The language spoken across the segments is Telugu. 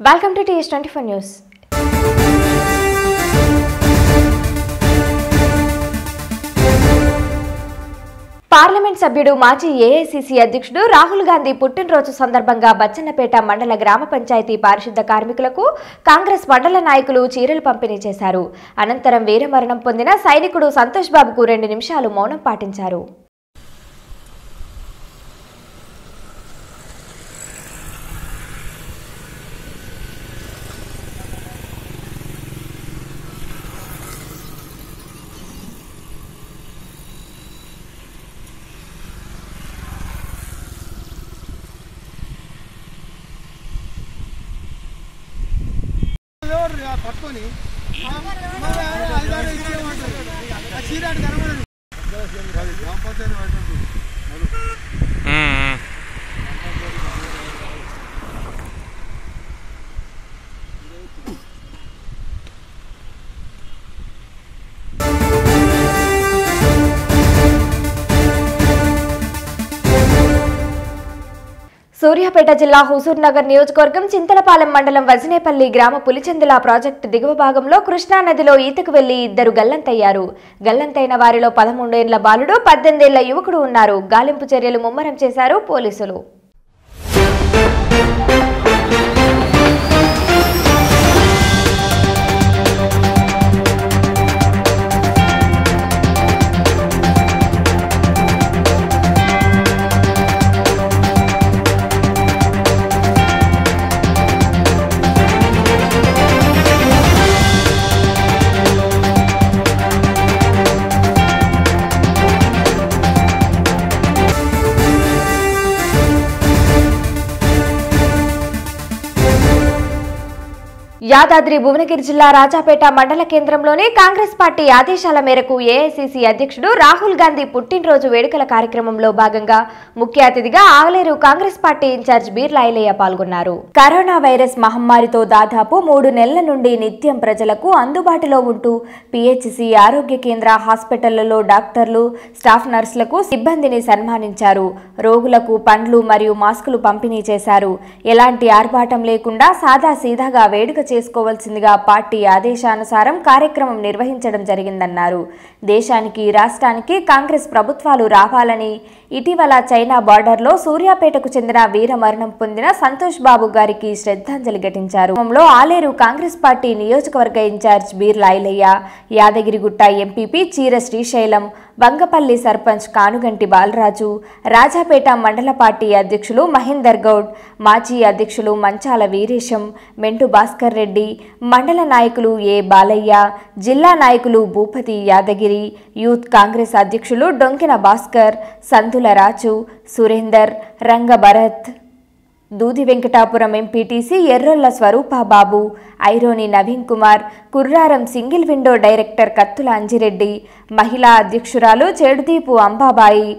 Welcome to TS twenty four news parliament సభ్యుడు మాజీ ఏఐసిసి అధ్యక్షుడు రాహుల్ గాంధీ పుట్టినరోజు సందర్భంగా బచ్చన్నపేట మండల గ్రామ పంచాయతీ పారిశుద్ధ కార్మికులకు కాంగ్రెస్ మండల నాయకులు చీరలు పంపిణీ చేశారు అనంతరం వీరమరణం పొందిన సైనికుడు సంతోష్ బాబుకు రెండు నిమిషాలు మౌనం పాటించారు ఎవరు ఆ పట్టుకొని ఆ, మరి ఆ ఐదారు ఇచ్చేయమంటారు. ఆ చీర అటు కనబడదు. గ్రామ పంచాయతీ పెట్టండి. సూర్యాపేట జిల్లా హుసూర్ నగర్ నియోజకవర్గం చింతలపాలెం మండలం వజనేపల్లి గ్రామ పులిచెందుల ప్రాజెక్టు దిగువ భాగంలో కృష్ణా నదిలో ఈతకు వెళ్లి ఇద్దరు గల్లంతయ్యారు గల్లంతైన వారిలో పదమూడేళ్ల బాలుడు పద్దెనిమిదేళ్ల యువకుడు ఉన్నారు గాలింపు చర్యలు ముమ్మరం చేశారు పోలీసులు యాదాద్రి భువనగిరి జిల్లా రాజాపేట మండల కేంద్రంలోని కాంగ్రెస్ పార్టీ ఆదేశాల మేరకు ఏఐసిసి అధ్యక్షుడు రాహుల్ గాంధీ పుట్టినరోజు వేడుకల కార్యక్రమంలో భాగంగా ముఖ్య అతిథిగా Aler Congress party incharge Beerla Ilaiah పాల్గొన్నారు కరోనా వైరస్ మహమ్మారితో దాదాపు మూడు నెలల నుండి నిత్యం ప్రజలకు అందుబాటులో ఉంటూ పిహెచ్సి ఆరోగ్య కేంద్ర హాస్పిటళ్లలో డాక్టర్లు స్టాఫ్ నర్సులకు సిబ్బందిని సన్మానించారు రోగులకు పండ్లు మరియు మాస్కులు పంపిణీ చేశారు ఎలాంటి ఆర్భాటం లేకుండా సాదా సీదాగా వేడుక చేసుకోవాల్సిందిగా పార్టీ ఆదేశానుసారం కార్యక్రమం నిర్వహించడం జరిగిందన్నారు దేశానికి రాష్ట్రానికి కాంగ్రెస్ ప్రభుత్వాలు రావాలని ఇటీవల చైనా బార్డర్లో సూర్యాపేటకు చెందిన వీర మరణం పొందిన సంతోష్ బాబు గారికి శ్రద్ధాంజలి ఘటించారు క్రమంలో ఆలేరు కాంగ్రెస్ పార్టీ నియోజకవర్గ ఇన్ఛార్జ్ బీర్ లాయిలయ్య యాదగిరిగుట్ట ఎంపీపీ చీర శ్రీశైలం వంగపల్లి సర్పంచ్ కానుగంటి బాలరాజు రాజాపేట మండల పార్టీ అధ్యక్షులు మహేందర్ గౌడ్ మాజీ అధ్యక్షులు మంచాల వీరేశం మెంటు భాస్కర్ రెడ్డి మండల నాయకులు ఏ బాలయ్య జిల్లా నాయకులు భూపతి యాదగిరి యూత్ కాంగ్రెస్ అధ్యక్షులు డొంకిన భాస్కర్ సంతుల రాజు Surender Ranga Bharath Doodi Venkatapuram MPTC Errolla Swarupababu Aironi Naveen Kumar Kurraram single window director Kattula Anjireddy మహిళా అధ్యక్షురాలు చెడుదీపు అంబాబాయి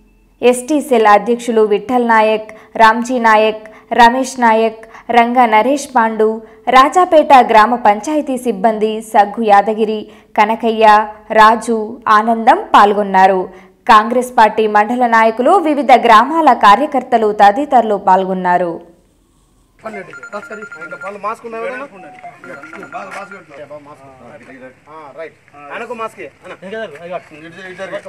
ఎస్టీ సెల్ అధ్యక్షులు విఠల్ నాయక్ రామ్జీ నాయక్ రమేష్ నాయక్ రంగ నరేష్ పాండు రాజాపేట గ్రామ పంచాయతీ సిబ్బంది సగ్గు యాదగిరి కనకయ్య రాజు ఆనందం పాల్గొన్నారు కాంగ్రెస్ పార్టీ మండల నాయకులు వివిధ గ్రామాల కార్యకర్తలు తదితరులు పాల్గొన్నారు పన్నెండు. ఒకసారి. ఇంకా వాళ్ళు మాస్క్ ఉన్నారా ఎవరైనా? బాగా మాస్క్ పెట్టు. బాగా మాస్క్. ఆ, రైట్. ఆయనకు మాస్క్ ఇయ్యి. అన్న. ఇటు జరుగు, ఇటు జరుగు.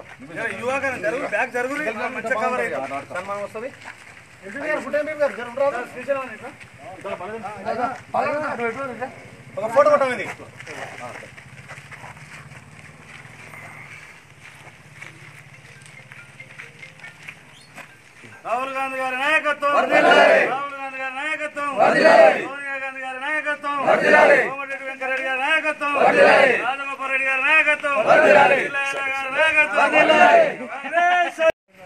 సన్మానం వస్తుంది. ఎంపీ గారు, ఫోటో ఎంపీ గారు, జరుగు, రా. ఒక ఫోటో కొట్టమంది రాహుల్ గాంధీ గారి నాయకత్వం రాహుల్ గాంధీ గారి నాయకత్వం సోనియా గాంధీ గారి నాయకత్వం కోమటిరెడ్డి వెంకరెడ్డి గారి నాయకత్వం రాజగోపాల్ రెడ్డి గారి నాయకత్వం జిల్లా గారి నాయకత్వం కాంగ్రెస్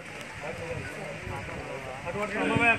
అటువంటి అమ్మమ్మ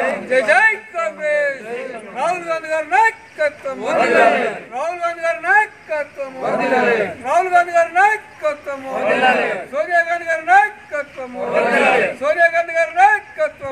జై జై కాంగ్రెస్ రాహుల్ గాంధీ గారి నాయకత్వం రాహుల్ గాంధీ గారి నాయకత్వం రాహుల్ గాంధీ గారి నాయకత్వం సోనియా గాంధీ గారి నాయకత్వం సోనియా గాంధీ గారి నాయకత్వం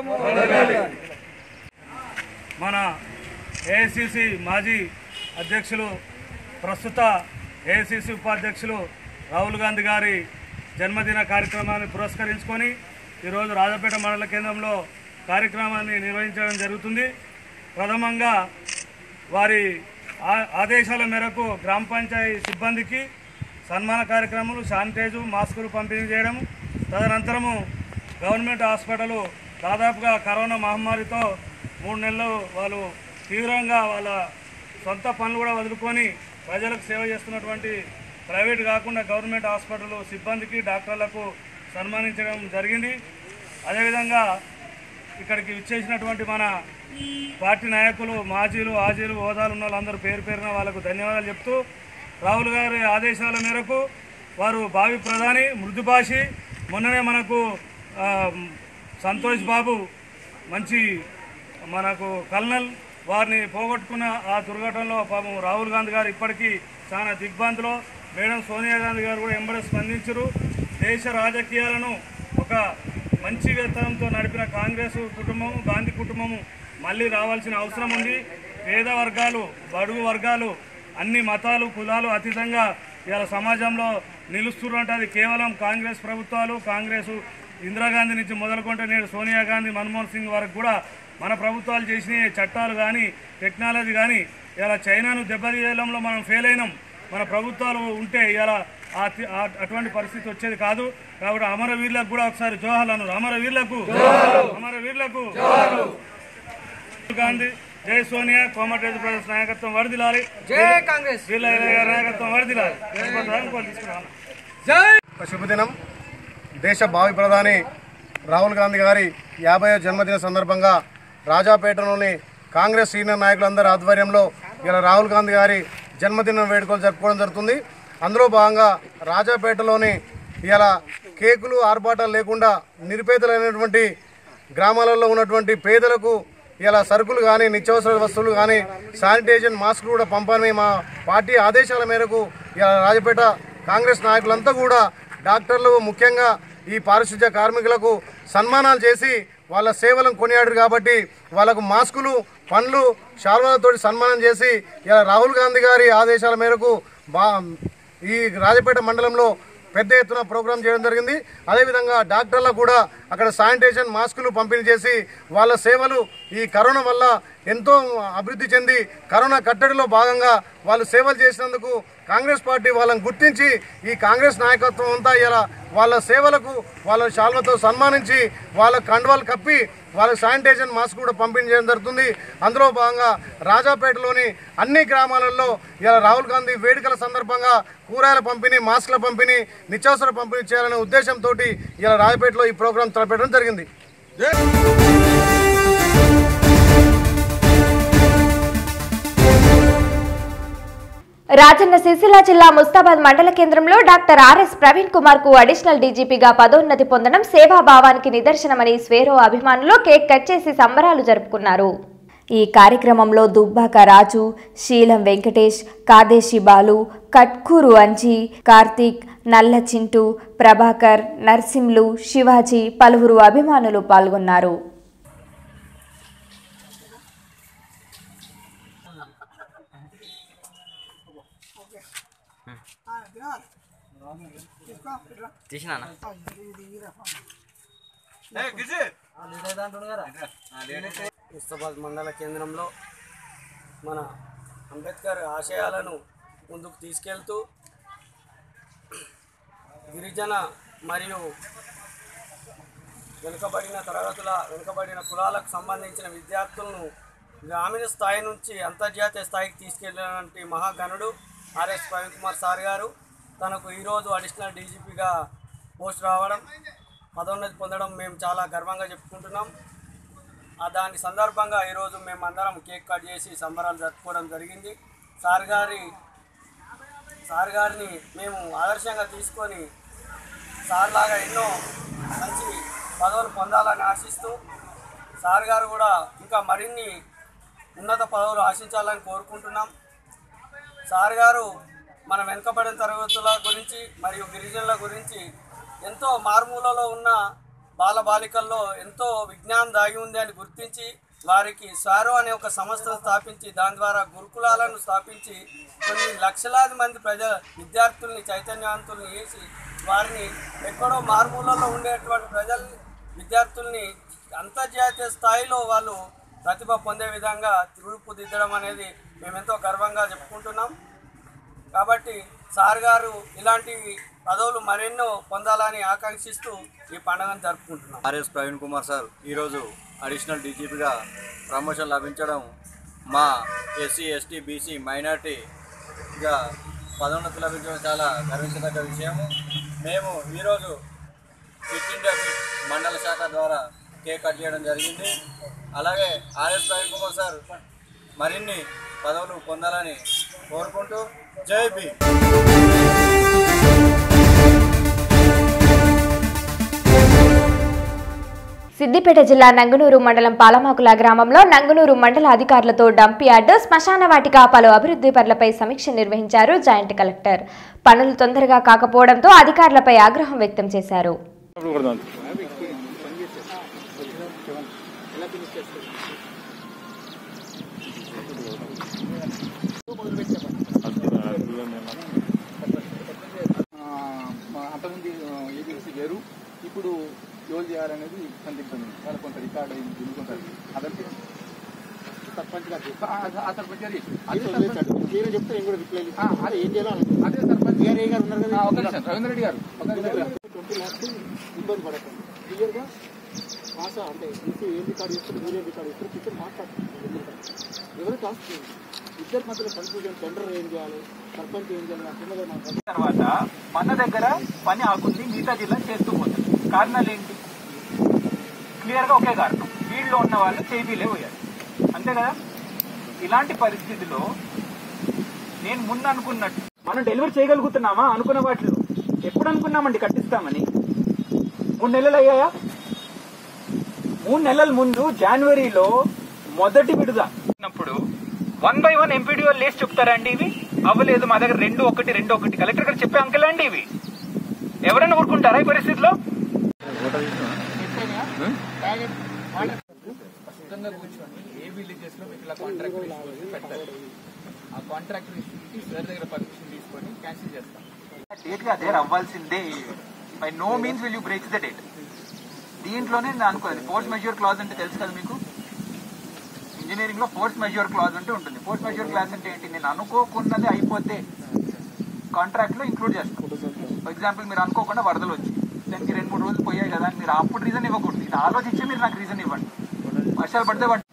మన ఏఐసిసి మాజీ అధ్యక్షులు ప్రస్తుత ఏఐసిసి ఉపాధ్యక్షులు రాహుల్ గాంధీ గారి జన్మదిన కార్యక్రమాన్ని పురస్కరించుకొని ఈరోజు రాజపేట మండల కేంద్రంలో కార్యక్రమాన్ని నిర్వహించడం జరుగుతుంది ప్రథమంగా వారి ఆ- ఆదేశాల మేరకు గ్రామ పంచాయతీ సిబ్బందికి సన్మాన కార్యక్రమాలు శానిటైజు మాస్కులు పంపిణీ చేయడం తదనంతరము గవర్నమెంట్ హాస్పిటల్ దాదాపుగా కరోనా మహమ్మారితో మూడు నెలలు వాళ్ళు తీవ్రంగా వాళ్ళ సొంత పనులు కూడా వదులుకొని ప్రజలకు సేవ చేస్తున్నటువంటి ప్రైవేట్ కాకుండా గవర్నమెంట్ హాస్పిటల్ సిబ్బందికి డాక్టర్లకు సన్మానించడం జరిగింది అదేవిధంగా ఇక్కడికి విచ్చేసినటువంటి మన పార్టీ నాయకులు మాజీలు ఆజీలు హోదాలు ఉన్న వాళ్ళందరూ పేరు పేరున వాళ్ళకు ధన్యవాదాలు చెప్తూ రాహుల్ గారి ఆదేశాల మేరకు వారు భావి ప్రధాని మృదుభాషి మొన్ననే మనకు ఆ, సంతోష్ బాబు మంచి మనకు కల్నల్ వారిని పోగొట్టుకున్న ఆ దుర్ఘటనలో పాపం రాహుల్ గాంధీ గారు ఇప్పటికీ చాలా దిగ్భ్రాంతిలో మేడం సోనియా గాంధీ గారు కూడా ఎంబడే స్పందించరు దేశ రాజకీయాలను ఒక మంచి వేతనంతో నడిపిన కాంగ్రెస్ కుటుంబం గాంధీ కుటుంబము మళ్ళీ రావాల్సిన అవసరం ఉంది పేద వర్గాలు బడుగు వర్గాలు అన్ని మతాలు కులాలు అతీతంగా ఇవాళ సమాజంలో నిలుస్తున్నట్టు అది కేవలం కాంగ్రెస్ ప్రభుత్వాలు కాంగ్రెస్ ఇందిరాగాంధీ నుంచి మొదలుకుంటే నేడు సోనియా గాంధీ మన్మోహన్ సింగ్ వరకు కూడా మన ప్రభుత్వాలు చేసిన చట్టాలు కానీ టెక్నాలజీ కానీ ఇలా చైనాను దెబ్బతీయడంలో మనం ఫెయిల్ అయినాం మన ప్రభుత్వాలు ఉంటే ఇలా ఆ తి- ఆ- అటువంటి పరిస్థితి వచ్చేది కాదు కాబట్టి అమరవీరులకు కూడా ఒకసారి జోహార్లు అన్నారు అమరవీరులకు అమరవీరులకు గాంధీ జై సోనియా కోమటిరెడ్డి ప్రదేశ్ నాయకత్వం వరదిలాలి జై కాంగ్రెస్ వీళ్ళ గారి నాయకత్వం వరదిలాలి ఇంకోటి తీసుకురావాలి జై ఒక శుభదినం దేశ భావి ప్రధాని రాహుల్ గాంధీ గారి యాభై జన్మదిన సందర్భంగా రాజాపేటలోని కాంగ్రెస్ సీనియర్ నాయకులందరి ఆధ్వర్యంలో ఇలా రాహుల్ గాంధీ గారి జన్మదిన వేడుకలు జరుపుకోవడం జరుగుతుంది అందులో భాగంగా రాజాపేటలోని ఇలా కేకులు ఆర్భాటాలు లేకుండా నిరుపేదలైనటువంటి గ్రామాలలో ఉన్నటువంటి పేదలకు ఇలా సరుకులు కానీ నిత్యావసర వస్తువులు కానీ శానిటైజేషన్ మాస్కులు కూడా పంపని మా పార్టీ ఆదేశాల మేరకు ఇలా రాజపేట కాంగ్రెస్ నాయకులంతా కూడా డాక్టర్లు ముఖ్యంగా ఈ పారిశుద్ధ్య కార్మికులకు సన్మానాలు చేసి వాళ్ళ సేవలను కొనియాడరు కాబట్టి వాళ్ళకు మాస్కులు పండ్లు శాల్వాలతో సన్మానం చేసి ఇలా రాహుల్ గాంధీ గారి ఆదేశాల మేరకు బా ఈ రాజపేట మండలంలో పెద్ద ఎత్తున ప్రోగ్రాం చేయడం జరిగింది అదేవిధంగా డాక్టర్లకు కూడా అక్కడ శానిటైజేషన్ మాస్కులు పంపిణీ చేసి వాళ్ళ సేవలు ఈ కరోనా వల్ల ఎంతో అభివృద్ధి చెంది కరోనా కట్టడిలో భాగంగా వాళ్ళు సేవలు చేసినందుకు కాంగ్రెస్ పార్టీ వాళ్ళని గుర్తించి ఈ కాంగ్రెస్ నాయకత్వం అంతా ఇలా వాళ్ళ సేవలకు వాళ్ళ శాల్వతో సన్మానించి వాళ్ళ కండువాలు కప్పి వాళ్ళకి శానిటైజేషన్ మాస్క్ కూడా పంపిణీ చేయడం జరుగుతుంది అందులో భాగంగా రాజాపేటలోని అన్ని గ్రామాలలో ఇలా రాహుల్ గాంధీ వేడుకల సందర్భంగా కూరగాయల పంపిణీ మాస్కుల పంపిణీ నిత్యావసర పంపిణీ చేయాలనే ఉద్దేశంతో ఇలా రాజపేటలో ఈ ప్రోగ్రాం తలపెట్టడం జరిగింది రాజన్న సిరిసిల్ల జిల్లా ముస్తాబాద్ మండల కేంద్రంలో డాక్టర్ ఆర్ఎస్ ప్రవీణ్ కుమార్ కు అడిషనల్ డీజీపీగా పదోన్నతి పొందడం సేవాభావానికి నిదర్శనమని స్వేరో అభిమానులు కేక్ కట్ చేసి సంబరాలు జరుపుకున్నారు ఈ కార్యక్రమంలో దుబ్బాక రాజు శీలం వెంకటేష్ కాదేశి బాలు కట్కూరు అంజి కార్తీక్ నల్ల చింటూ ప్రభాకర్ నర్సింలు శివాజీ పలువురు అభిమానులు పాల్గొన్నారు ముస్తాబాద్ మండల కేంద్రంలో మన అంబేద్కర్ ఆశయాలను ముందుకు తీసుకెళ్తూ గిరిజన మరియు వెనుకబడిన తరగతుల వెనుకబడిన కులాలకు సంబంధించిన విద్యార్థులను గ్రామీణ స్థాయి నుంచి అంతర్జాతీయ స్థాయికి తీసుకెళ్ళినటువంటి మహాగణుడు ఆర్ఎస్ ప్రవీణ్ కుమార్ సార్ గారు తనకు ఈరోజు అడిషనల్ డీజీపీగా పోస్ట్ రావడం పదోన్నతి పొందడం మేము చాలా గర్వంగా చెప్పుకుంటున్నాం ఆ దాని సందర్భంగా ఈరోజు మేము అందరం కేక్ కట్ చేసి సంబరాలు జరుపుకోవడం జరిగింది సార్ గారి సార్ గారిని మేము ఆదర్శంగా తీసుకొని సార్ లాగా ఎన్నో మంచి పదవులు పొందాలని ఆశిస్తూ సార్ గారు కూడా ఇంకా మరిన్ని ఉన్నత పదవులు ఆశించాలని కోరుకుంటున్నాం సార్ గారు మన వెనుకబడిన తరగతుల గురించి మరియు గిరిజనుల గురించి ఎంతో మారుమూలలో ఉన్న బాలబాలికల్లో ఎంతో విజ్ఞానం దాగి ఉంది అని గుర్తించి వారికి స్వారో అనే ఒక సంస్థను స్థాపించి దాని ద్వారా గురుకులాలను స్థాపించి కొన్ని లక్షలాది మంది ప్రజ విద్యార్థుల్ని చైతన్యవంతుల్ని వేసి వారిని ఎక్కడో మారుమూలలో ఉండేటువంటి ప్రజల్ని విద్యార్థుల్ని అంతర్జాతీయ స్థాయిలో వాళ్ళు ప్రతిభ పొందే విధంగా తీర్పుదిద్దడం అనేది మేమెంతో గర్వంగా చెప్పుకుంటున్నాం కాబట్టి సార్ గారు ఇలాంటి పదవులు మరెన్నో పొందాలని ఆకాంక్షిస్తూ ఈ పండుగను జరుపుకుంటున్నాం ఆర్ఎస్ ప్రవీణ్ కుమార్ సార్ ఈరోజు అడిషనల్ డీజీపీగా ప్రమోషన్ లభించడం మా ఎస్సీ ఎస్టీ బీసీ మైనార్టీగా పదోన్నతి లభించడం చాలా గర్వించదగ్గ విషయము మేము ఈరోజు ఫిట్ ఇండియా ఫిట్ మండల శాఖ ద్వారా కేక్ కట్ చేయడం జరిగింది అలాగే ఆర్ఎస్ ప్రవీణ్ కుమార్ సార్ మరిన్ని పదవులు పొందాలని కోరుకుంటూ జై భీమ్ సిద్దిపేట జిల్లా నంగునూరు మండలం పాలమాకుల గ్రామంలో నంగునూరు మండల అధికారులతో డంప్ యార్డు శ్మశాన వాటిక పలు అభివృద్ధి పనులపై సమీక్ష నిర్వహించారు జాయింట్ కలెక్టర్ పనులు తొందరగా కాకపోవడంతో అధికారులపై ఆగ్రహం వ్యక్తం చేశారు అంతకుముందు ఏజెన్సీ వేరు ఇప్పుడు ఎవరు చేయాలనేది సందిగ్ధం ఉంది వాళ్ళ కొంత రికార్డ్ అయింది దిగుతుంటారు అదంతే సర్పంచ్ గారు చెప్ప- ఆ- ఆ సర్పంచ్ గారు చేసి- అదే సర్పంచ్ మీరు చెప్తే నేను కూడా రిప్లై ఆ, అదే ఏం చేయాలి అదే సర్పంచ్ గారు ఉన్నారు కదా ఆ, ఒక నిమిషం రవీంద్ర రెడ్డి గారు ఒక నిమిషం. ట్వంటీ ల్యాక్స్ ఇబ్బంది పడకండి క్లియర్గా భాష అంటే ఇంటి ఏం రికార్డ్ చేస్తారు మీరు ఏం రికార్డ్ చేస్తారు కూర్చొని మాట్లాడుతున్నారు ఎవరు కాస్ట్ ఇద్దరి మధ్యలో కన్ఫ్యూజన్ టెండర్ ఏం చేయాలి సర్పంచ్ ఏం చేయాలి అట్లా మాట్లాడుతున్నారు తర్వాత మన దగ్గర పని ఆగుంది మిగతా జిల్లా చేస్తూ పోతుంది కారణాలు ఏంటి క్లియర్ గా ఒకే కారణం వీళ్ళలో ఉన్న వాళ్ళు చేపీలే పోయారు అంతే కదా ఇలాంటి పరిస్థితిలో నేను ముందు అనుకున్నట్టు మనం డెలివరీ చేయగలుగుతున్నామా అనుకున్న వాటిలో ఎప్పుడు అనుకున్నామండి కట్టిస్తామని మూడు నెలలు అయ్యాయా మూడు నెలల ముందు జనవరిలో మొదటి విడుదల ఉన్నప్పుడు వన్ బై వన్ ఎంపీడీఓ లేసి చెప్తారండి ఇవి అవ్వలేదు మా దగ్గర రెండు ఒకటి రెండు ఒకటి కలెక్టర్ గారు చెప్పే అంకెలండి ఇవి ఎవరైనా ఊరుకుంటారా ఈ పరిస్థితిలో స్పష్టంగా కూర్చొని ఏ విలేజెస్ లో మీకు ఇలా కాంట్రాక్ట్ పెట్టాలి ఆ కాంట్రాక్ట్ ఇష్యూకి సార్ దగ్గర పర్మిషన్ తీసుకొని క్యాన్సిల్ చేస్తాం డేట్ గా అదే అవ్వాల్సిందే by no means will you break the date దీంట్లోనే నేను అనుకోలేదు ఫోర్స్ మెజ్యూర్ క్లాజ్ అంటే తెలుసు కదా మీకు ఇంజనీరింగ్ లో ఫోర్స్ మెజ్యూర్ క్లాజ్ అంటే ఉంటుంది ఫోర్స్ మెజ్యూర్ క్లాజ్ అంటే ఏంటి నేను అనుకోకున్నది అయిపోతే కాంట్రాక్ట్ లో ఇంక్లూడ్ చేస్తాను ఫర్ ఎగ్జాంపుల్ మీరు అనుకోకుండా వరదలు వచ్చి దానికి రెండు మూడు రోజులు పోయాయి కదా అని మీరు అప్పుడు రీజన్ ఇవ్వకూడదు ఇది ఆలోచించి మీరు నాకు రీజన్ ఇవ్వండి వర్షాలు పడితే పడి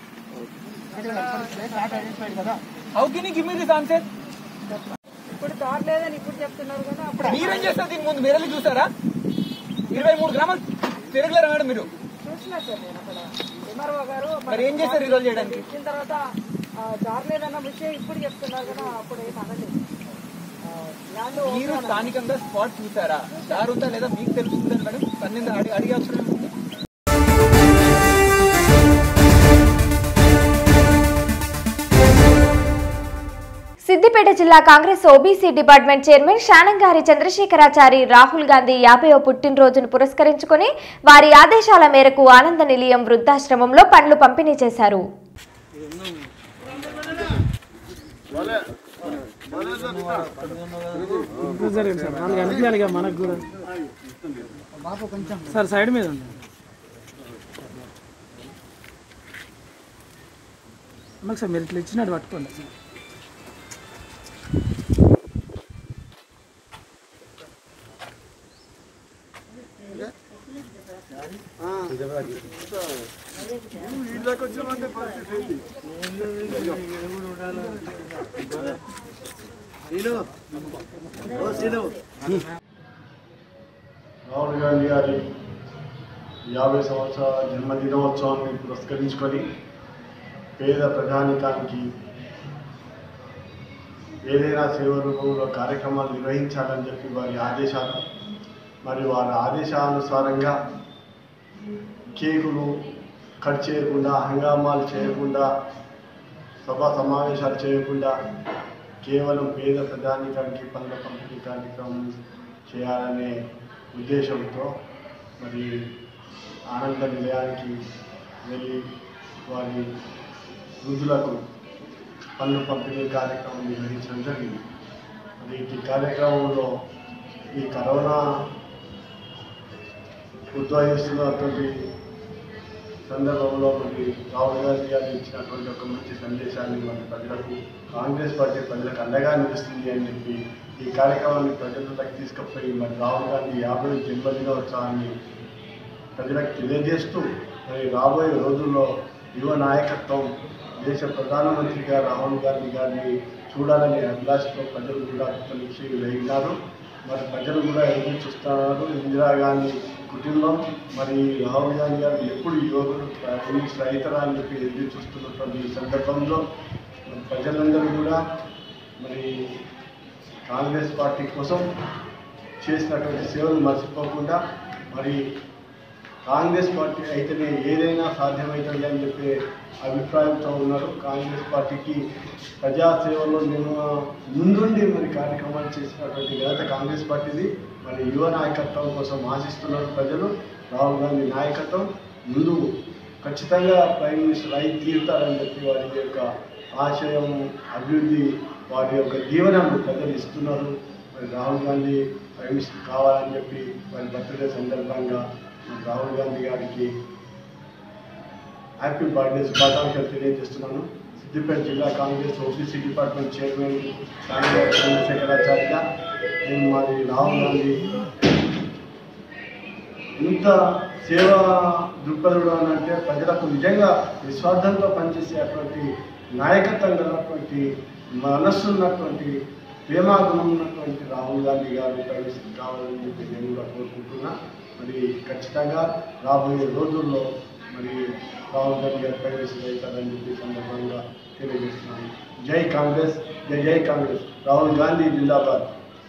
how can give me this answer ఇప్పుడు దారి లేదని ఇప్పుడు చెప్తున్నారు కదా అప్పుడు మీరేం చేస్తారు దీని ముందు మీరెళ్ళి చూసారా ఇరవై మూడు గ్రామాలు తిరగలేరా మేడం మీరు చూసినా సార్ నేను అక్కడ ఎంఆర్ఓ గారు మరి ఏం చేస్తారు రిజల్ట్ చేయడానికి ఇచ్చిన తర్వాత ఆ, దారి లేదన్న విషయం ఇప్పుడు చెప్తున్నారు కదా అప్పుడు ఏం అనలేదు ఆ, ల్యాండ్ మీరు స్థానికంగా స్పాట్ చూసారా దారి ఉందా లేదా మీకు తెలుస్తుందా మేడం పన్నెండు అడిగి అడిగే అవసరం ఏముంది? సిద్దిపేట జిల్లా Congress OBC department chairman Shanangari Chandrasekharachari Rahul Gandhi యాభైవ పుట్టినరోజును పురస్కరించుకొని వారి ఆదేశాల మేరకు ఆనంద నిలయం వృద్ధాశ్రమంలో పండ్లు పంపిణీ చేశారు సార్ సైడ్ మీద ఉంది మాకు సార్ మీరు ఇట్లా ఇచ్చినట్టు పట్టుకోండి రాహుల్ గాంధీ గారి యాభై సంవత్సరాల జన్మదినోత్సవాన్ని పురస్కరించుకొని పేద ప్రజానికానికి ఏదైనా సేవ రూపంలో కార్యక్రమాలు నిర్వహించాలని చెప్పి వారి ఆదేశాలు మరియు వారి ఆదేశానుసారంగా కేకులు ఖర్చు చేయకుండా హంగామాలు చేయకుండా సభా సమావేశాలు చేయకుండా కేవలం పేద ప్రధానికానికి పనుల పంపిణీ కార్యక్రమం చేయాలనే ఉద్దేశంతో మరి ఆనంద నిలయానికి వెళ్ళి వారి వృద్ధులకు పనుల పంపిణీ కార్యక్రమం నిర్వహించడం జరిగింది మరి ఈ కార్యక్రమంలో ఈ కరోనా ఉద్భవిస్తున్నటువంటి సందర్భంలో మరి రాహుల్ గాంధీ గారు ఇచ్చినటువంటి ఒక మంచి సందేశాన్ని మన ప్రజలకు కాంగ్రెస్ పార్టీ ప్రజలకు అండగా నిలుస్తుంది అని చెప్పి ఈ కార్యక్రమాన్ని ప్రజలకు తీసుకుపోయి మరి రాహుల్ గాంధీ యాభై జన్మదినోత్సవాన్ని ప్రజలకు తెలియజేస్తూ మరి రాబోయే రోజుల్లో యువ నాయకత్వం దేశ ప్రధానమంత్రిగా రాహుల్ గాంధీ గారిని చూడాలనే అభిలాషతో ప్రజలు కూడా కలిసి వెళ్తున్నారు మరి ప్రజలు కూడా ఎదురు చూస్తున్నారు ఇందిరాగాంధీ కుటుంబం మరి రాహుల్ గాంధీ గారు ఎప్పుడు యువకుడు మినిస్టర్ అవుతారా అని చెప్పి ఎదురు చూస్తున్నటువంటి ఈ సందర్భంలో మరి ప్రజలందరూ కూడా మరి కాంగ్రెస్ పార్టీ కోసం చేసినటువంటి సేవలు మర్చిపోకుండా మరి కాంగ్రెస్ పార్టీ అయితేనే ఏదైనా సాధ్యమవుతుంది అని చెప్పే అభిప్రాయంతో ఉన్నారు కాంగ్రెస్ పార్టీకి ప్రజాసేవలో నేను ముందుండి మరి కార్యక్రమాలు చేసినటువంటి ఘనత కాంగ్రెస్ పార్టీది మరి యువ నాయకత్వం కోసం ఆశిస్తున్నారు ప్రజలు రాహుల్ గాంధీ నాయకత్వం ముందు ఖచ్చితంగా ప్రైమ్ మినిస్టర్ అయి తీరుతారని చెప్పి వారి యొక్క ఆశయం అభివృద్ధి వారి యొక్క దీవెనను ప్రజలు ఇస్తున్నారు మరి రాహుల్ గాంధీ ప్రైమ్ మినిస్టర్ కావాలని చెప్పి వారి బర్త్డే సందర్భంగా మరి రాహుల్ గాంధీ గారికి హ్యాపీ బర్త్డే శుభాకాంక్షలు తెలియజేస్తున్నాను సిద్దిపేట జిల్లా కాంగ్రెస్ ఓబీసీ డిపార్ట్మెంట్ చైర్మన్ సాంఘిక చంద్రశేఖరాచార్య నేను మరి రాహుల్ గాంధీ ఇంత సేవా దృక్పథుడు అని అంటే ప్రజలకు నిజంగా నిస్వార్థంతో పనిచేసేటువంటి నాయకత్వం గలటువంటి మనస్సు ఉన్నటువంటి ప్రేమాగుణం ఉన్నటువంటి రాహుల్ గాంధీ గారు ప్రవేశం కావాలని చెప్పి నేను కూడా కోరుకుంటున్నా మరి ఖచ్చితంగా రాబోయే రోజుల్లో మరి రాహుల్ గాంధీ గారు ప్రవేశం అవుతారని చెప్పి సందర్భంగా తెలియజేస్తున్నాను జై కాంగ్రెస్ జై జై కాంగ్రెస్ రాహుల్ గాంధీ జిందాబాద్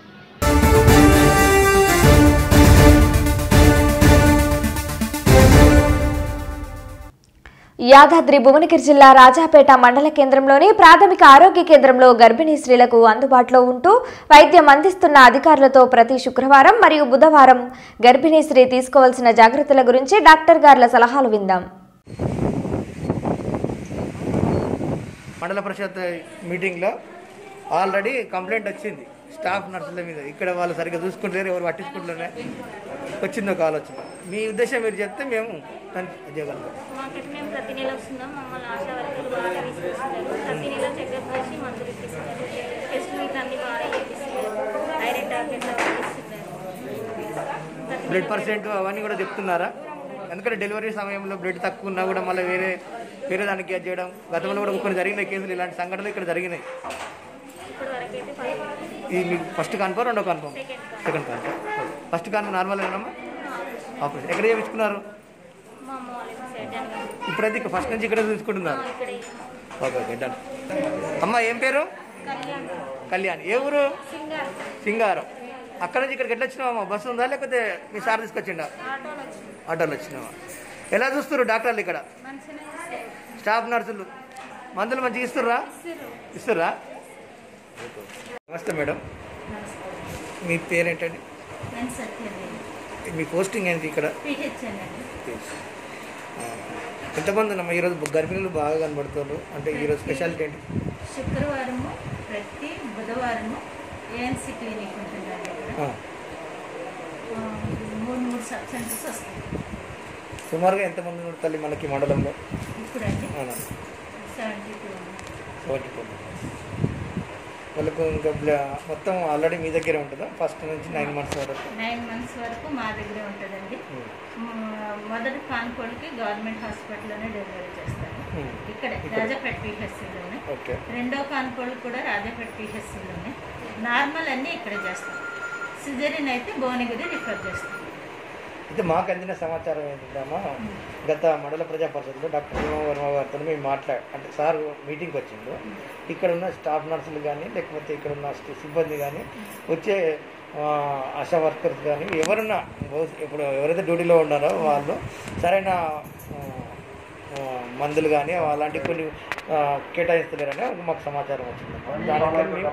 యాదాద్రి భువనగిరి జిల్లా రాజాపేట మండల కేంద్రంలోని ప్రాథమిక ఆరోగ్య కేంద్రంలో గర్భిణీ స్త్రీలకు అందుబాటులో ఉంటూ వైద్యం అందిస్తున్న అధికారులతో ప్రతి శుక్రవారం మరియు బుధవారం గర్భిణీ స్త్రీ తీసుకోవాల్సిన జాగ్రత్తల గురించి డాక్టర్ గార్ల సలహాలు విందాం మండల పరిషత్ మీటింగ్లో ఆల్రెడీ కంప్లైంట్ వచ్చింది స్టాఫ్ నర్సుల మీద ఇక్కడ వాళ్ళు సరిగ్గా చూసుకుంటలేరు ఎవరు పట్టించుకుంటలేరు వచ్చింది ఒక ఆలోచన మీ ఉద్దేశం మీరు చెప్తే మేము దాన్ని చేయగలుగుతాం మాకు మేము ప్రతి నెల వస్తున్నాం మమ్మల్ని ఆశా వర్కర్లు బాగా తీసుకొస్తున్నారు ప్రతి నెల చెకప్ చేసి మందులు ఇప్పిస్తున్నారు టెస్ట్ మీకు అన్ని బాగా చేపిస్తున్నారు ఐరన్ టాబ్లెట్స్ అవన్నీ ఇస్తున్నారు బ్లడ్ పర్సెంట్ అవన్నీ కూడా చెప్తున్నారా ఎందుకంటే డెలివరీ సమయంలో బ్లడ్ తక్కువ ఉన్నా కూడా మళ్ళీ వేరే వేరే దానికి అది చేయడం గతంలో కూడా కొన్ని జరిగినాయి కేసులు ఇలాంటి సంఘటనలు ఇక్కడ జరిగినాయి ఇప్పుడు వరకు అయితే పర్వాలేదు. ఇది మీకు ఫస్ట్ కన్ఫర్మ్ రెండో confirm second confirm first confirm normal ఏనమ్మా ఆపరేషన్ ఎక్కడ చేయించుకున్నారు మా అమ్మ వాళ్ళకి సెట్ అని కాదు. ఇప్పుడైతే ఇక ఫస్ట్ నుంచి ఇక్కడే చూసుకుంటున్నారు ఇక్కడే ఓకే ఓకే డన్ అమ్మ ఏం పేరు కళ్యాణ్ కళ్యాణ్ ఏ ఊరు సింగర్ సింగారం అక్కడ నుంచి ఇక్కడికి ఎట్లా వచ్చినావమ్మా బస్సు ఉందా లేకపోతే మీ సార్ తీసుకొచ్చిండా ఆటోలో వచ్చింది ఆటోలో వచ్చినావా ఎలా చూస్తారు డాక్టర్లు ఇక్కడ మంచిగా ఇస్తారు స్టాఫ్ నర్సులు మందులు మంచిగా ఇస్తుర్రా ఇస్తుర్రా నమస్తే మేడం మీ పేరేంటండి నేను సత్యదేవి మీ పోస్టింగ్ ఏంటి ఇక్కడ పిహెచ్ఎన్ అండి ఆ, ఎంతమంది ఉన్నామా ఈరోజు గర్భిణులు బాగా కనబడుతున్నారు అంటే ఈరోజు స్పెషాలిటీ ఏంటి శుక్రవారము ప్రతి బుధవారము ఏఎన్సీ క్లినిక్ ఉంటుందండి ఇక్కడ ఆ, ఆ, మూడు మూడు సబ్ సెంటర్స్ వస్తాయి సుమారుగా ఎంతమంది ఉన్నారు తల్లి మనకి మండలంలో ఇప్పుడండి అవునా సెవెంటీ టూ సెవెంటీ టూ వాళ్ళకు ఇంకా బ్ల- మొత్తం ఆల్రెడీ మీ దగ్గరే ఉంటుందా ఫస్ట్ నుంచి నైన్ మంత్స్ వరకు నైన్ మంత్స్ వరకు మా దగ్గరే ఉంటుందండి మ- మొదటి కాన్కోడ్కి గవర్నమెంట్ హాస్పిటల్లోనే డెలివరీ చేస్తారు Hmm. ఇక్కడే ఇక్కడ. రాజాపేట పిహెచ్సిలోనే ఓకే రెండో కాన్కోడ్ కూడా రాజాపేట పిహెచ్సిలోనే నార్మల్ అన్నీ ఇక్కడే చేస్తాం సిజరిన్ అయితే భువనగిరి రిఫర్ చేస్తాం అయితే మాకు అందిన సమాచారం ఏంటంటే గత మండల ప్రజా పరిషత్లో డాక్టర్ వర్మ గారితో మేము మాట్లాడ అంటే సార్ మీటింగ్కి వచ్చిండు ఇక్కడ ఉన్న స్టాఫ్ నర్సులు కానీ లేకపోతే ఇక్కడ ఉన్న సి- సిబ్బంది కానీ వచ్చే ఆ, ఆశా వర్కర్స్ కానీ ఎవరున్నా బహుశా ఇప్పుడు ఎవరైతే డ్యూటీలో ఉన్నారో వాళ్ళు సరైన ఆ, మందులు కానీ అలాంటి కొన్ని ఆ, కేటాయిస్తలేరని మాకు సమాచారం వచ్చిందమ్మా దానివల్ల మేము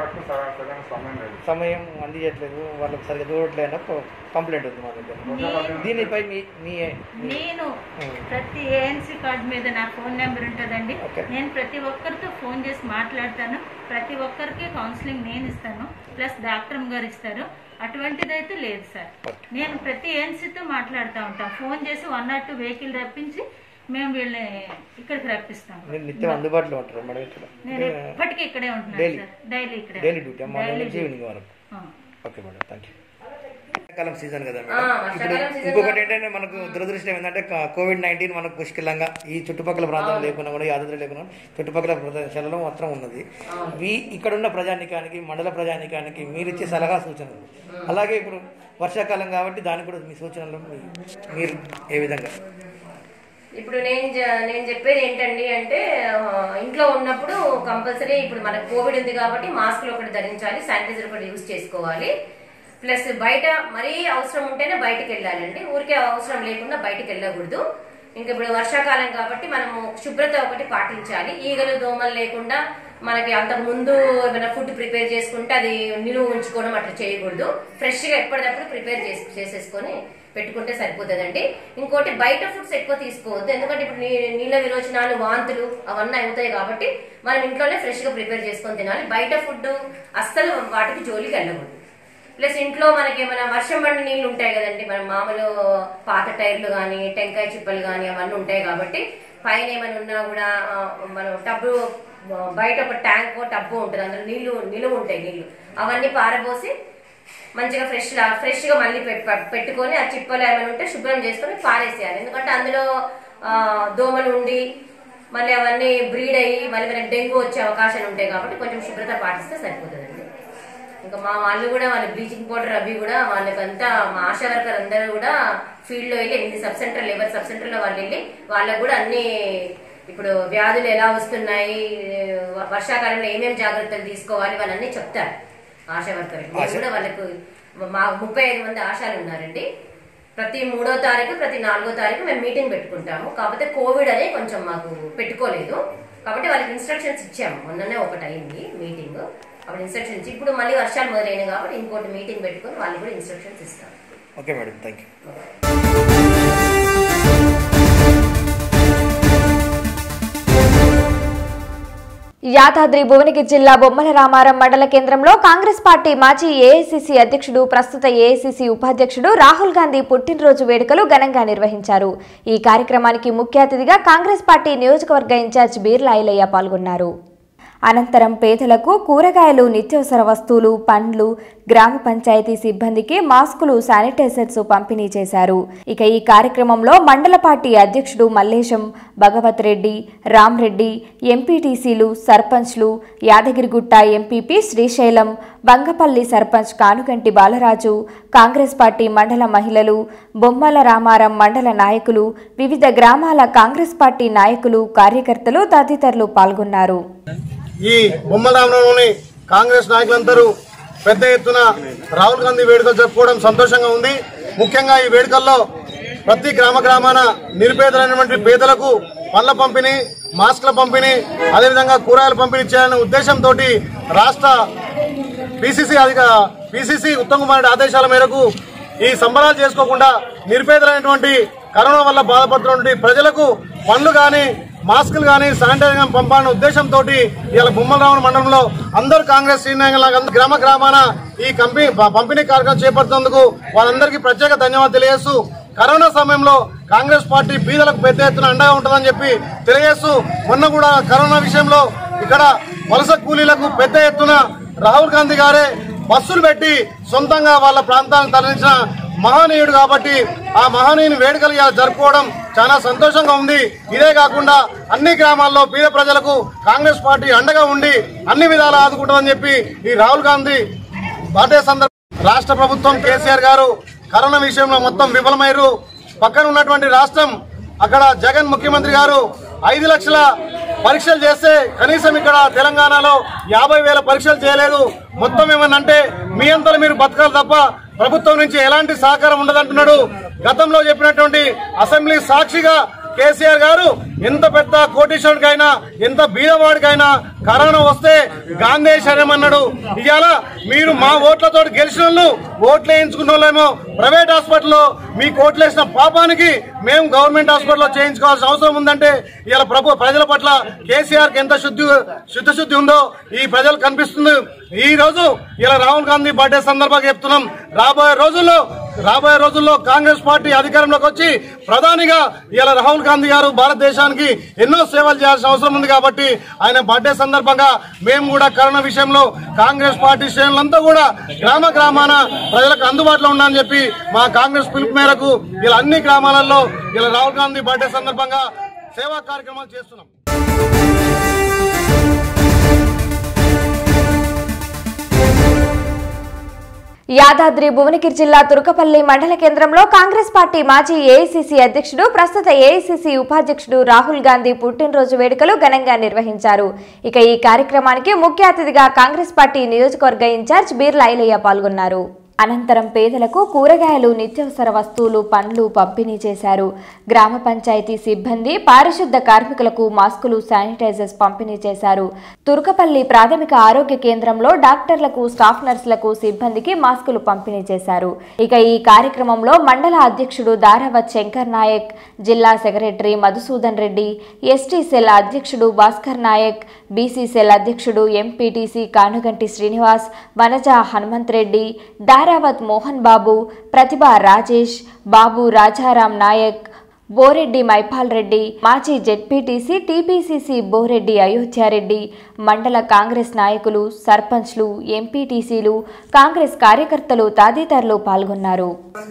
సమయం అందించట్లేదు వాళ్ళకి సరిగ్గా చూడట్లేదు అన్న కంప్లైంట్ ఉంది మా దగ్గర దీనిపై మీ మీ నేను ప్రతి ఏఎన్సీ కార్డు మీద నా ఫోన్ నెంబర్ ఉంటుందండి నేను ప్రతి ఒక్కరితో ఫోన్ చేసి మాట్లాడతాను ప్రతి ఒక్కరికి కౌన్సిలింగ్ నేను ఇస్తాను ప్లస్ డాక్టర్ గారు ఇస్తారు అటువంటిదైతే లేదు సార్ నేను ప్రతి ఏఎన్సీతో మాట్లాడుతూ ఉంటాను ఫోన్ చేసి వన్ నాట్ టూ వెహికల్ రప్పించి మేము వీళ్ళని ఇక్కడికి రప్పిస్తాం నేను నిత్యం అందుబాటులో ఉంటారు మేడం ఇక్కడ నేను ఎప్పటికీ ఇక్కడే ఉంటున్నాను డైలీ సార్ డైలీ ఇక్కడే డైలీ డ్యూటీ మార్నింగ్ డైలీ నుంచి డ్యూటీ. ఈవినింగ్ వరకు ఆ. ఓకే మేడం థ్యాంక్ యూ వర్షాకాలం సీజన్ కదా ఆ, మేడం వర్షాకాలం ఇప్పుడు season ఇంకొకటి ఏంటంటే మనకు దురదృష్టం ఏంటంటే క- కోవిడ్ నైన్టీన్ మనకు పుష్కలంగా ఈ చుట్టుపక్కల ప్రాంతం లేకున్నా కూడా యాదాద్రి లేకున్నా చుట్టుపక్కల ప్రదేశాలలో మాత్రం ఉన్నది మీ ఇక్కడ ఉన్న ప్రజానికానికి మండల ప్రజానికానికి మీరు ఇచ్చే సలహా సూచనలు అలాగే ఇప్పుడు వర్షాకాలం కాబట్టి దానికి కూడా మీ సూచనలు మీ- మీరు ఏ విధంగా ఇప్పుడు నేను జ- నేను చెప్పేది ఏంటండి అంటే ఆ, ఇంట్లో ఉన్నప్పుడు కంపల్సరీ ఇప్పుడు మనకు కోవిడ్ ఉంది కాబట్టి మాస్కులు ఒకటి ధరించాలి శానిటైజర్ ఒకటి యూజ్ చేసుకోవాలి ప్లస్ బయట మరీ అవసరం ఉంటేనే బయటకు వెళ్ళాలండి ఊరికే అవసరం లేకుండా బయటకు వెళ్ళకూడదు ఇంకా ఇప్పుడు వర్షాకాలం కాబట్టి మనము శుభ్రత ఒకటి పాటించాలి ఈగలు దోమలు లేకుండా మనకి అంతకు ముందు ఏమైనా ఫుడ్ ప్రిపేర్ చేసుకుంటే అది నిలువ ఉంచుకోవడం అట్లా చేయకూడదు ఫ్రెష్ గా ఎప్పటికప్పుడు ప్రిపేర్ చేసి చేసేసుకొని పెట్టుకుంటే సరిపోతుందండి ఇంకోటి బయట ఫుడ్స్ ఎక్కువ తీసుకోవద్దు ఎందుకంటే ఇప్పుడు నీ- నీళ్ళ విరోచనాలు వాంతులు అవన్నీ అవుతాయి కాబట్టి మనం ఇంట్లోనే ఫ్రెష్ గా ప్రిపేర్ చేసుకొని తినాలి బయట ఫుడ్ అస్సలు వాటికి జోలికి వెళ్ళకూడదు ప్లస్ ఇంట్లో మనకి ఏమైనా వర్షం పడిన నీళ్ళు ఉంటాయి కదండి మనం మామూలు పాత టైర్లు కానీ టెంకాయ చిప్పలు కానీ అవన్నీ ఉంటాయి కాబట్టి పైన ఏమైనా ఉన్నా కూడా ఆ, మనం టబ్బు ఆ, బయట ఒక ట్యాంక్ టబ్బు ఉంటుంది అందులో నీళ్లు నిలువ ఉంటాయి నీళ్లు అవన్నీ పారబోసి మంచిగా ఫ్రెష్ లా ఫ్రెష్ గా మళ్ళీ పెట్- పెట్- పెట్టుకొని ఆ చిప్పలు ఏమైనా ఉంటే శుభ్రం చేసుకొని పారేసేయాలి ఎందుకంటే అందులో ఆ, దోమలు ఉండి మళ్ళీ అవన్నీ బ్రీడ్ అయ్యి మళ్ళీ మనకి డెంగ్యూ వచ్చే అవకాశాలు ఉంటాయి కాబట్టి కొంచెం శుభ్రత పాటిస్తే సరిపోతుందండి ఇంకా మా వాళ్ళు కూడా వాళ్ళ బ్లీచింగ్ పౌడర్ అవి కూడా వాళ్ళకంతా మా ఆశా వర్కర్ అందరూ కూడా ఫీల్డ్ లో వెళ్ళి ఎనిమిది sub centre labour sub centre లో వాళ్ళు వెళ్ళి వాళ్ళకు కూడా అన్ని ఇప్పుడు వ్యాధులు ఎలా వస్తున్నాయి వ- వర్షాకాలంలో ఏమేమి జాగ్రత్తలు తీసుకోవాలి వాళ్ళన్నీ చెప్తారు ఆశా వర్కర్ మేము కూడా వాళ్ళకు మా ముప్పై ఐదు మంది ఆశాలు ఉన్నారండి ప్రతి మూడో తారీఖు ప్రతి నాలుగో తారీఖు మేము మీటింగ్ పెట్టుకుంటాము కాకపోతే కోవిడ్ అనే కొంచెం మాకు పెట్టుకోలేదు కాబట్టి వాళ్ళకి ఇన్స్ట్రక్షన్స్ ఇచ్చాము మొన్ననే ఒకటి అయింది మీటింగ్ అప్పుడు ఇన్స్ట్రక్షన్స్ ఇప్పుడు మళ్ళీ వర్షాలు మొదలైనవి కాబట్టి ఇంకోటి మీటింగ్ పెట్టుకొని వాళ్ళు కూడా ఇన్స్ట్రక్షన్స్ ఇస్తాం okay madam thank you Yadadri Bhuvanagiri జిల్లా బొమ్మల రామారం మండల కేంద్రంలో కాంగ్రెస్ పార్టీ మాజీ ఏఐసిసి అధ్యక్షుడు ప్రస్తుత ఏఐసిసి ఉపాధ్యక్షుడు రాహుల్ గాంధీ పుట్టినరోజు వేడుకలు ఘనంగా నిర్వహించారు ఈ కార్యక్రమానికి ముఖ్య అతిథిగా కాంగ్రెస్ పార్టీ నియోజకవర్గ ఇన్ఛార్జ్ బీర్లా ఐలయ్య పాల్గొన్నారు అనంతరం పేదలకు కూరగాయలు నిత్యావసర వస్తువులు పండ్లు గ్రామ పంచాయతీ సిబ్బందికి మాస్కులు శానిటైజర్స్ పంపిణీ చేశారు ఇక ఈ కార్యక్రమంలో మండల పార్టీ అధ్యక్షుడు మల్లేశం భగవత్ రెడ్డి రామ్రెడ్డి ఎంపీటీసీలు సర్పంచ్లు Yadagirigutta MPP Srisailam Bangapalli sarpanch Kanuganti Balaraju Congress party మండల మహిళలు బొమ్మల రామారం మండల నాయకులు వివిధ గ్రామాల కాంగ్రెస్ పార్టీ నాయకులు కార్యకర్తలు తదితరులు పాల్గొన్నారు ఈ బొమ్మరామలోని కాంగ్రెస్ నాయకులందరూ పెద్ద ఎత్తున రాహుల్ గాంధీ వేడుకలు జరుపుకోవడం సంతోషంగా ఉంది ముఖ్యంగా ఈ వేడుకల్లో ప్రతి గ్రామ గ్రామాన నిరుపేదలైనటువంటి పేదలకు పండ్ల పంపిణీ మాస్కుల పంపిణీ అదేవిధంగా కూరగాయల పంపిణీ చేయాలనే ఉద్దేశంతో రాష్ట్ర పిసిసి అధిక పిసిసి ఉత్తమ్ కుమార్ రెడ్డి ఆదేశాల మేరకు ఈ సంబరాలు చేసుకోకుండా నిరుపేదలైనటువంటి కరోనా వల్ల బాధపడుతున్నటువంటి ప్రజలకు పండ్లు కానీ మాస్కులు కానీ శానిటైజర్ కానీ పంపాలనే ఉద్దేశంతో ఇవాళ బొమ్మలరావణ మండలంలో అందరు కాంగ్రెస్ శ్రీనాయకులు గ్రామ గ్రామాన ఈ కంపెనీ పంపిణీ కార్యక్రమం చేపడుతున్నందుకు వాళ్ళందరికీ ప్రత్యేక ధన్యవాదాలు తెలియజేస్తూ కరోనా సమయంలో కాంగ్రెస్ పార్టీ బీదలకు పెద్ద ఎత్తున అండగా ఉంటుందని చెప్పి తెలియజేస్తూ మొన్న కూడా కరోనా విషయంలో ఇక్కడ వలస కూలీలకు పెద్ద ఎత్తున రాహుల్ గాంధీ గారే బస్సులు పెట్టి సొంతంగా వాళ్ళ ప్రాంతాలను తరలించిన మహనీయుడు కాబట్టి ఆ మహనీయుని వేడుకలు ఇలా జరుపుకోవడం చాలా సంతోషంగా ఉంది ఇదే కాకుండా అన్ని గ్రామాల్లో పేద ప్రజలకు కాంగ్రెస్ పార్టీ అండగా ఉండి అన్ని విధాలా ఆదుకుంటుందని చెప్పి ఈ రాహుల్ గాంధీ బర్త్డే సందర్భ రాష్ట్ర ప్రభుత్వం కేసీఆర్ గారు కరోనా విషయంలో మొత్తం విఫలమయ్యారు పక్కన ఉన్నటువంటి రాష్ట్రం అక్కడ జగన్ ముఖ్యమంత్రి గారు ఐదు లక్షల పరీక్షలు చేస్తే కనీసం ఇక్కడ తెలంగాణలో యాభై వేల పరీక్షలు చేయలేదు మొత్తం ఏమనంటే మీ అంతలో మీరు బతకాలి తప్ప ప్రభుత్వం నుంచి ఎలాంటి సహకారం ఉండదంటున్నాడు గతంలో చెప్పినటువంటి అసెంబ్లీ సాక్షిగా కేసీఆర్ గారు ఎంత పెద్ద కోటీశ్వరుడికైనా ఎంత బీదవాడికైనా కరోనా వస్తే గాంధీ శరణమన్నాడు ఇవాళ మీరు మా ఓట్లతో గెలిచిన వాళ్ళు ఓట్లు వేయించుకున్న వాళ్ళేమో ప్రైవేట్ హాస్పిటల్లో మీకు ఓట్లు వేసిన పాపానికి మేము గవర్నమెంట్ హాస్పిటల్లో చేయించుకోవాల్సిన అవసరం ఉందంటే ఇలా ప్రభు ప్రజల పట్ల కేసీఆర్ కి ఎంత శుద్ధి శుద్ధశుద్ధి ఉందో ఈ ప్రజలు కనిపిస్తుంది ఈ రోజు ఇలా రాహుల్ గాంధీ బర్త్డే సందర్భంగా చెప్తున్నాం రాబోయే రోజుల్లో రాబోయే రోజుల్లో కాంగ్రెస్ పార్టీ అధికారంలోకి వచ్చి ప్రధానిగా ఇలా రాహుల్ గాంధీ గారు భారతదేశానికి ఎన్నో సేవలు చేయాల్సిన అవసరం ఉంది కాబట్టి ఆయన బర్త్డే సందర్భంగా మేము కూడా కరోనా విషయంలో కాంగ్రెస్ పార్టీ శ్రేణులంతా కూడా గ్రామ గ్రామాన ప్రజలకు అందుబాటులో ఉన్నామని చెప్పి మా కాంగ్రెస్ పిలుపు మేరకు ఇలా అన్ని గ్రామాలలో ఇలా రాహుల్ గాంధీ బర్త్డే సందర్భంగా సేవా కార్యక్రమాలు చేస్తున్నాం యాదాద్రి భువనగిరి జిల్లా తురకపల్లి మండల కేంద్రంలో కాంగ్రెస్ పార్టీ మాజీ ఏఐసిసి అధ్యక్షుడు ప్రస్తుత ఏఐసిసి ఉపాధ్యక్షుడు రాహుల్ గాంధీ పుట్టినరోజు వేడుకలు ఘనంగా నిర్వహించారు ఇక ఈ కార్యక్రమానికి ముఖ్య అతిథిగా కాంగ్రెస్ పార్టీ నియోజకవర్గ ఇన్ఛార్జ్ బీర్ల ఐలయ్య పాల్గొన్నారు అనంతరం పేదలకు కూరగాయలు నిత్యావసర వస్తువులు పండ్లు పంపిణీ చేశారు గ్రామ పంచాయతీ సిబ్బంది పారిశుద్ధ కార్మికులకు మాస్కులు శానిటైజర్స్ పంపిణీ చేశారు తుర్కపల్లి ప్రాథమిక ఆరోగ్య కేంద్రంలో డాక్టర్లకు స్టాఫ్ నర్సులకు సిబ్బందికి మాస్కులు పంపిణీ చేశారు ఇక ఈ కార్యక్రమంలో మండల అధ్యక్షుడు దారావత్ శంకర్ నాయక్ జిల్లా secretary Madhusudan Reddy ST cell అధ్యక్షుడు భాస్కర్ నాయక్ బీసీ సెల్ అధ్యక్షుడు ఎంపీటీసీ కానుగంటి శ్రీనివాస్ వనజ హనుమంత్ రెడ్డి దారావత్ మోహన్ బాబు ప్రతిభ రాజేష్ బాబు రాజారాం నాయక్ బోరెడ్డి మైపాల్ రెడ్డి మాజీ జెడ్పీటీసీ టీపీసీసీ బోరెడ్డి అయోధ్యారెడ్డి మండల కాంగ్రెస్ నాయకులు సర్పంచ్లు ఎంపీటీసీలు కాంగ్రెస్ కార్యకర్తలు తదితరులు పాల్గొన్నారు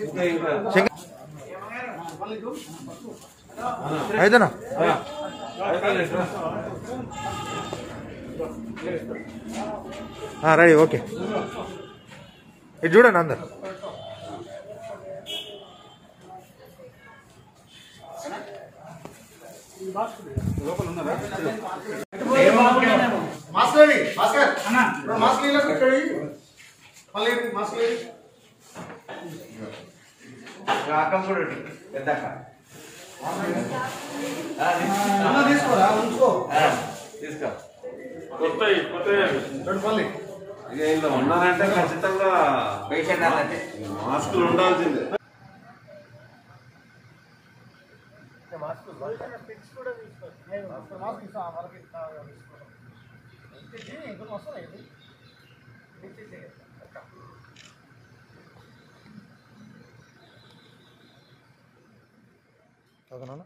అయితేనా రెడీ ఓకే ఇది చూడండి అందరు మాస్క్ ఏది? భాస్కర్ రెండు మాస్క్ ఇయ్యలేదు ఇక్కడ ఇయ్యి. మళ్ళీ ఇది మాస్క్ ఏది? అన్న తీసుకోరా ఉంచుకో తీసుకో కొత్తవి కొత్తవి రెండు పల్లి ఇక ఇలా ఉన్నారంటే ఖచ్చితంగా మాస్కులు ఉండాల్సిందే చదవనా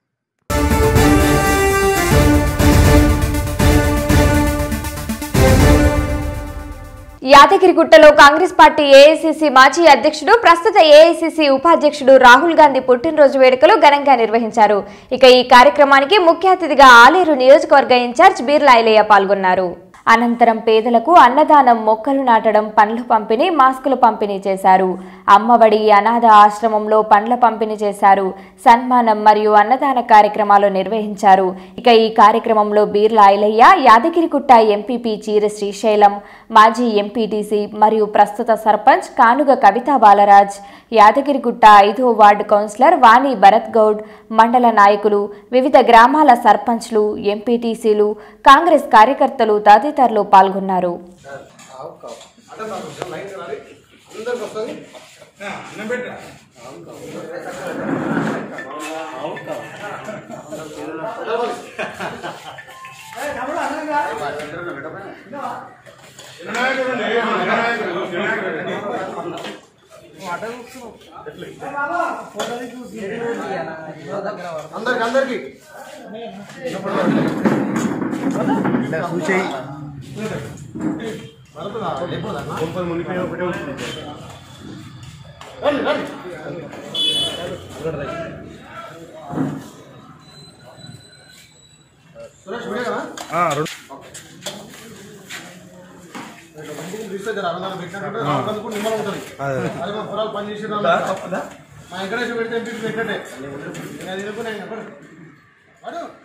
యాదగిరిగుట్టలో కాంగ్రెస్ పార్టీ ఏఐసిసి మాజీ అధ్యక్షుడు ప్రస్తుత ఏఐసిసి ఉపాధ్యక్షుడు రాహుల్ గాంధీ పుట్టినరోజు వేడుకలు ఘనంగా నిర్వహించారు ఇక ఈ కార్యక్రమానికి ముఖ్య అతిథిగా ఆలేరు నియోజకవర్గ ఇన్ఛార్జ్ బీర్లా ఐలయ్య పాల్గొన్నారు అనంతరం పేదలకు అన్నదానం మొక్కలు నాటడం పండ్లు పంపిణీ మాస్కులు పంపిణీ చేశారు అమ్మఒడి అనాథ ఆశ్రమంలో పండ్ల పంపిణీ చేశారు సన్మానం మరియు అన్నదాన కార్యక్రమాలు నిర్వహించారు ఇక ఈ కార్యక్రమంలో బీర్లా ఐలయ్య యాదగిరిగుట్ట ఎంపీపీ చీర శ్రీశైలం మాజీ ఎంపీటీసీ మరియు ప్రస్తుత సర్పంచ్ కానుగ కవితా బాలరాజ్ యాదగిరిగుట్ట ఐదో వార్డు కౌన్సిలర్ వాణి భరత్ గౌడ్ మండల నాయకులు వివిధ గ్రామాల సర్పంచ్లు ఎంపీటీసీలు కాంగ్రెస్ కార్యకర్తలు తదితరులు పాల్గొన్నారు అందరికి వస్తుంది అందరికి అందరికి చూసేయి రండి రండి సురేష్ విడేగా తీస్తే అన్నదానం పెట్టినట్టు అన్నదానం కూడా నిమ్మలం ఉంటుంది అదే. అదే మా పొలాలు పని చేసి మా వెంకటేశ్వర పెడితే ఎంపీ పెట్టినట్టే నేను అది అనుకున్నాను వాడు